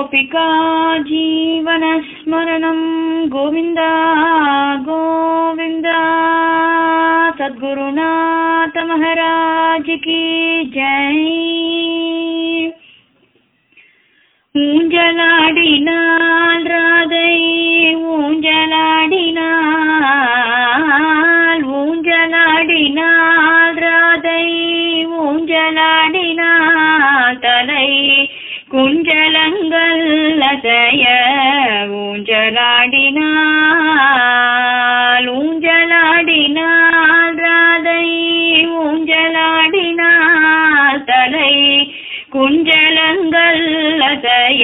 गोपिका जीवनस्मरणं गोविन्द गोविन्द सद्गुरुनाथ महाराज की जय ஊஞ்சலாடினாள் ராதை ஊஞ்சலாடினாள் ஊஞ்சலாடினாள் ராதை ஊஞ்சலாடினாள் தலை குஞ்சலங்கள் அசைய ஊஞ்சலாடினாள் ஊஞ்சலாடினாள் ராதை ஊஞ்சலாடினாள் தலை குஞ்சலங்கள் அசைய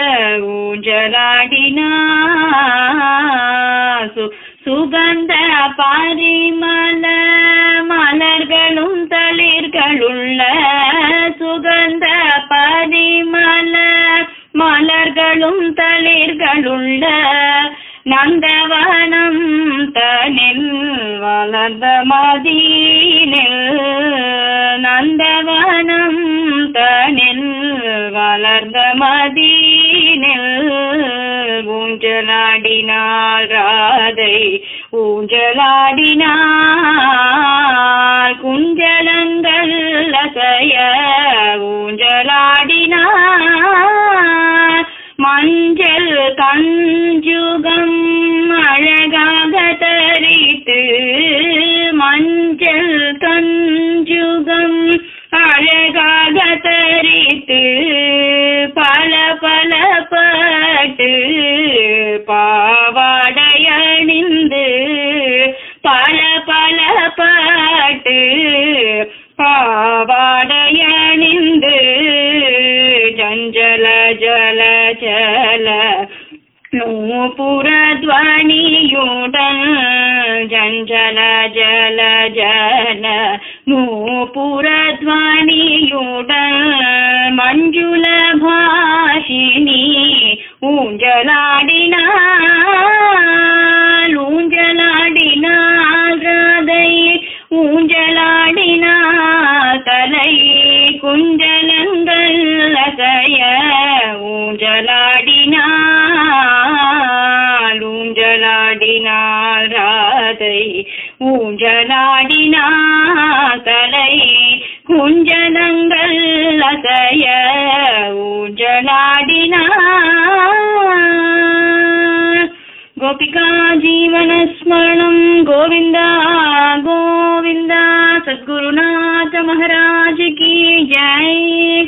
ஊஞ்சலாடினாள் சு- சுகந்த பரிமள மலர்களும் தளிர்களுள்ள சுகந்த பரிமள மலர்களும் தளிர்களுள்ள நந்தவனம் தனில் வளர்ந்த மதீனில் நந்தவனம் தனில் வளர்ந்த மதீனில் ஊஞ்சலாடினாள் ராதை ஊஞ்சலாடினாள் குஞ்சலங்கள் அசைய ஊஞ்சலாடினாள் மஞ்சள் கஞ்சுகம் அழகாக தரித்து மஞ்சள் கஞ்சுகம் அழகாக தரித்து பல பல பட்டு பாவாடையணிந்து பல பல பட்டு பாவாடையணிந்து ஜஞ்சல ஜல ஜல நூபுரத்வனியுடன் ஜஞ்சல ஜல ஜல நூபுரத்வனியுடன் மஞ்சுள பாஷினி ஊஞ்சலாடினாள் ஊஞ்சலாடினாள் ராதை ஊஞ்சலாடினாள் தலை குஞ்சலங்கள் அசைய ஊஞ்சலாடினாள் ஊஞ்சலாடினாள் ராதை ஊஞ்சலாடினாள் தலை குஞ்சலங்கள் அசைய ஊஞ்சலாடினாள் गोपिका जीवनस्मरणं गोविन्द गोविन्द सद्गुरुनाथ महाराज की जय